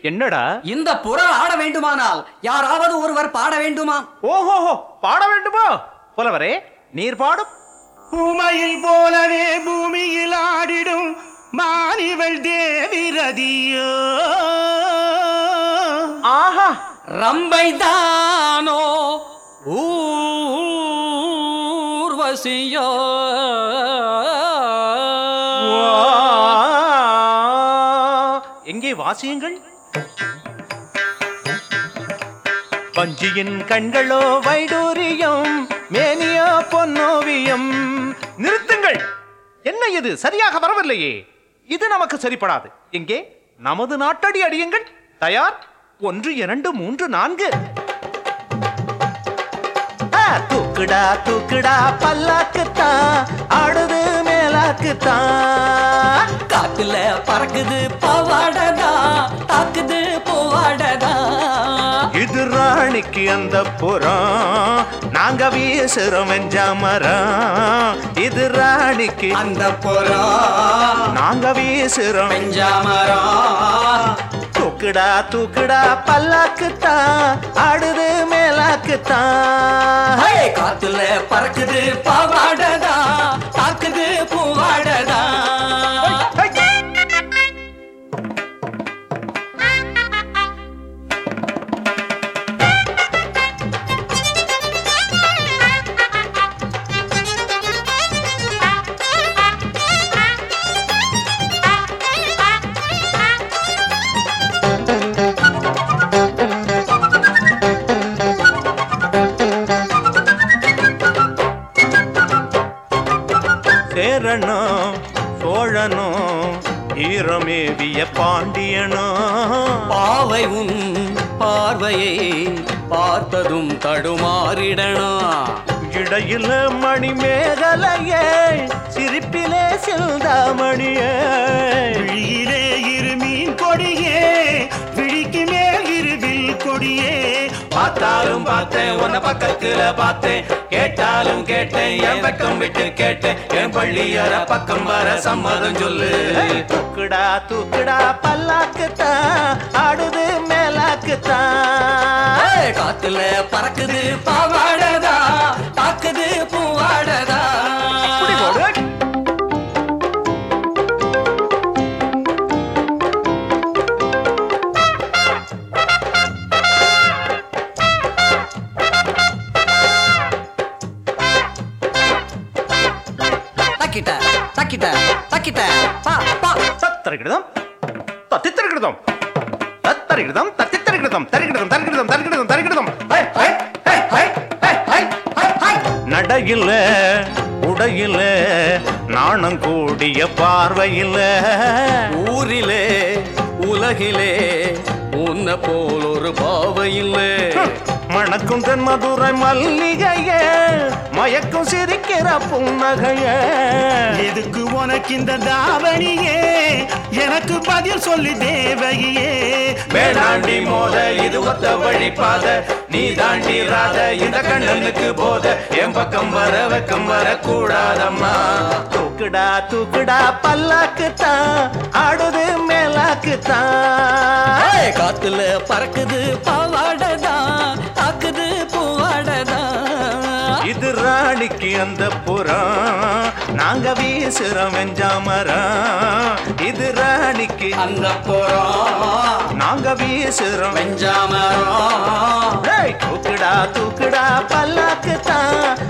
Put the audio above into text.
என்னடா இந்த புறம் ஆட வேண்டுமானால் யாராவது ஒருவர் பாட வேண்டுமா ஓஹோஹோ பாட வேண்டுமோ புலவரே நீர் பாடும் உமையில் போலவே பூமியில் ஆடிடும் மானிவள் தேவிரதியோ ஆஹா ரம்பை தானோ ஊர்வசியோ எங்கே வாசியுங்கள் வஞ்சியின் கண்களோ வைடூரியம் மேனியோ பொன்னோவியம் நிறுத்துங்கள் என்ன இது சரியாக வரவில்லையே இது நமக்கு சரிப்படாது எங்கே நமது நாட்டடி அடியுங்கள் தயார் ஒன்று இரண்டு மூன்று நான்கு ஆ, தூக்குடா தூக்குடா பல்லாக்குத்தான் ஆடுது மேலாக்குத்தான் காத்துல பறக்குது பவாடதா தாக்குது பூவாடதா இது ராணிக்கு அந்த புறம் நாங்க வீசுறோம் வெஞ்சாமரம் இது ராணிக்கு அந்த புறம் நாங்க வீசுறோம் பெஞ்சாமரம் தூக்குடா தூக்குடா பல்லாக்குத்தான் ஆடுது மேலாக்குத்தான் ஹே, காத்துல பறக்குது பவாடதா தாக்குது பூவாடதா சேரணும் சோழனும் ஈரமேவிய பாண்டியனும் பாவை உன் பார்வையை பார்த்ததும் தடுமாறிடணும் இடையில மணி மேகலையே சிரிப்பிலே சிந்தாமணியே விழியிலே இரு மீன் கொடியே விழிக்கு மேல் இருவில் கொடியே பார்த்தாலும் பார்த்தேன் உன்னை பக்கத்துல பார்த்தேன் கேட்டாலும் கேட்டேன் என் பக்கம் விட்டு கேட்டேன் என் பள்ளியற பக்கம் வர சம்மதம் சொல்லு தூக்குடா தூக்குடா பல்லாக்குத்தான் ஆடுது மேலாக்குத்தான் ஏய், காத்துல பறக்குது பாவாடதா தாக்குது பூவாடதா இப்படி போடு. தக்கிட்ட தக்கிட்ட தக்கிட்ட பா பா தத்தரிகிருதம் தத்தித்தரிகிருதம் தத்தரிகிருதம் தத்தித்தரிகிருதம் தரிகிருதம் தரிகிருதம் தரிகிருதம் தரிகிருதம் ஹை, ஹை, ஹை, ஹை, ஹை, ஹை, ஹை, ஹை. நடையில உடையில நாணம் கூடிய பார்வையில ஊரிலே உலகிலே உன்னை போல் ஒரு பாவை இல்லை மணக்கும் தென் மதுரை மல்லிகையே மயக்கும் சிரிக்கிற புன்னகையே எதுக்கு உனக்கு இந்த தாவணியே எனக்கு பதில் சொல்லு தேவகியே வேளாண்டி மோத இது ஒத்த வழி பாத நீ தாண்டி ராத இந்த கண்ணனுக்கு போத என் பக்கம் வர வெக்கம் வர கூடாதம்மா தூக்குடா தூக்குடா பல்லாக்குத்தான் ஆடுது மேலாக்குத்தான் ஏய், காத்துல பறக்குது பாவாடதா தாக்குது பூவாடதா இது ராணிக்கு அந்த புறம் நாங்க வீசுறோம் வெஞ்சாமரம் இது ராணிக்கு அந்த புறம் நாங்க வீசுறோம் பெஞ்சாமரம் ஏய், தூக்குடா தூக்குடா பல்லாக்குத்தான்